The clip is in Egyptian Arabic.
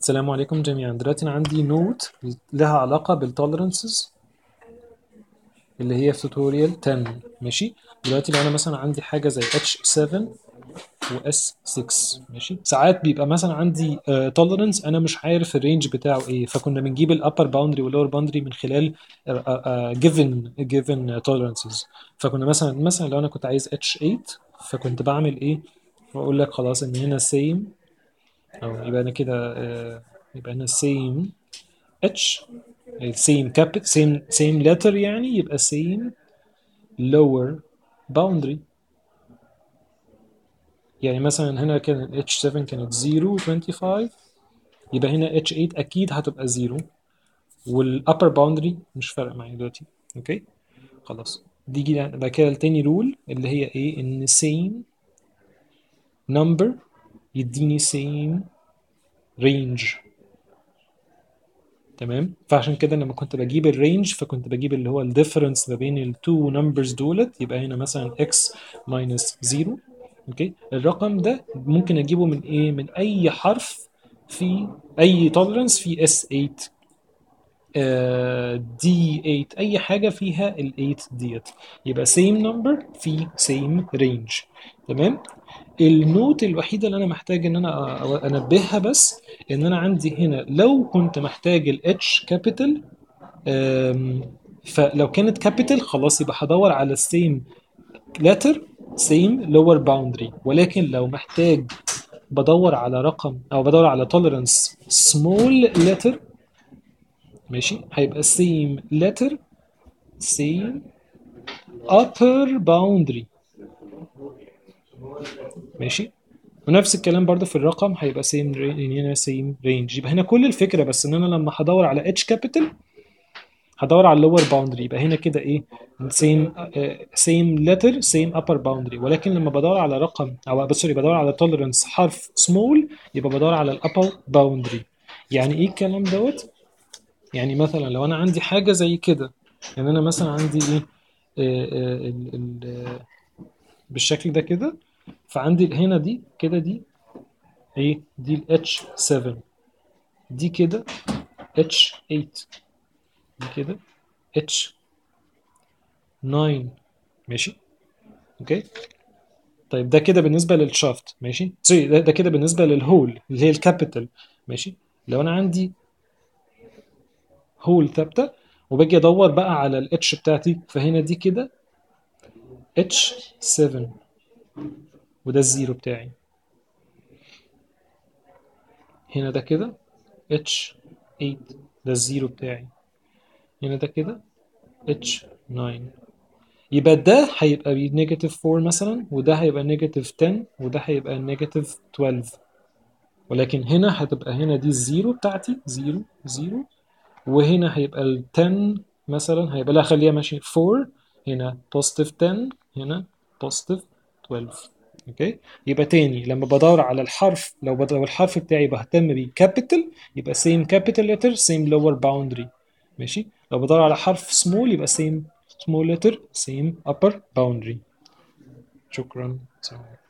السلام عليكم جميعا دلوقتي انا عندي نوت لها علاقه بالتولرنسز اللي هي في توتوريال 10 ماشي دلوقتي لو انا مثلا عندي حاجه زي H7 و S6 ماشي ساعات بيبقى مثلا عندي تولرنس انا مش عارف الرينج بتاعه ايه فكنا بنجيب الابر باوندري واللور باوندري من خلال جيفن جيفن tolerances فكنا مثلا مثلا لو انا كنت عايز H8 فكنت بعمل ايه واقول لك خلاص ان هنا same او يبقى انا كده آه، يبقى انا same H same cap same same letter يعني يبقى same lower boundary يعني مثلا هنا كان ال H7 كانت 0 و 25 يبقى هنا H8 اكيد هتبقى 0 والupper boundary مش فارق معايا دلوقتي اوكي خلاص دي بعد كده التاني رول اللي هي ايه ان same number يديني same range تمام فعشان كده لما كنت بجيب الرينج فكنت بجيب اللي هو الديفرنس ما بين التو نمبرز دولت يبقى هنا مثلا x minus 0 اوكي الرقم ده ممكن اجيبه من ايه من اي حرف في اي tolerance في S8 آه، D8 اي حاجه فيها ال 8 ديت يبقى same number في same range تمام النوت الوحيده اللي انا محتاج ان انا أ- انبهها بس ان انا عندي هنا لو كنت محتاج ال H capital آم، فلو كانت كابيتال خلاص يبقى هدور على السيم letter same lower boundary ولكن لو محتاج بدور على رقم او بدور على tolerance small letter ماشي هيبقى same letter same upper boundary ماشي ونفس الكلام برضو في الرقم هيبقى same ra- هنا same range يبقى هنا كل الفكرة بس ان انا لما هدور على h capital هدور على اللور باوندري يبقى هنا كده ايه same آه، same letter same upper boundary ولكن لما بدور على رقم او سوري بدور على tolerance حرف small يبقى بدور على الابر boundary يعني ايه الكلام دوت يعني مثلا لو انا عندي حاجه زي كده يعني انا مثلا عندي ايه آه، آه، ال- ال- آه، بالشكل ده كده فعندي هنا دي كده دي ايه دي ال H7 دي كده H8 دي كده H9 ماشي اوكي طيب ده كده بالنسبه للشافت ماشي سوري ده, ده كده بالنسبه للهول اللي هي الكابيتال ماشي لو انا عندي هول ثابته وباجي ادور بقى على الاتش بتاعتي فهنا دي كده H7 وده الزيرو بتاعي هنا ده كده H8 ده الزيرو بتاعي هنا ده كده H9 يبقى ده هيبقى نيجاتيف 4 مثلا وده هيبقى نيجاتيف 10 وده هيبقى نيجاتيف 12 ولكن هنا هتبقى هنا دي الزيرو بتاعتي زيرو زيرو وهنا هيبقى ال 10 مثلا هيبقى لا خليها ماشي 4 هنا بوزيتيف 10 هنا بوزيتيف 12 اوكي يبقى تاني لما بدور على الحرف لو بدور الحرف بتاعي بهتم بيه كابيتال يبقى سيم كابيتال لتر سيم لور باوندري ماشي لو بدور على حرف سمول يبقى سيم سمول لتر سيم upper boundary شكرا سلام عليكم.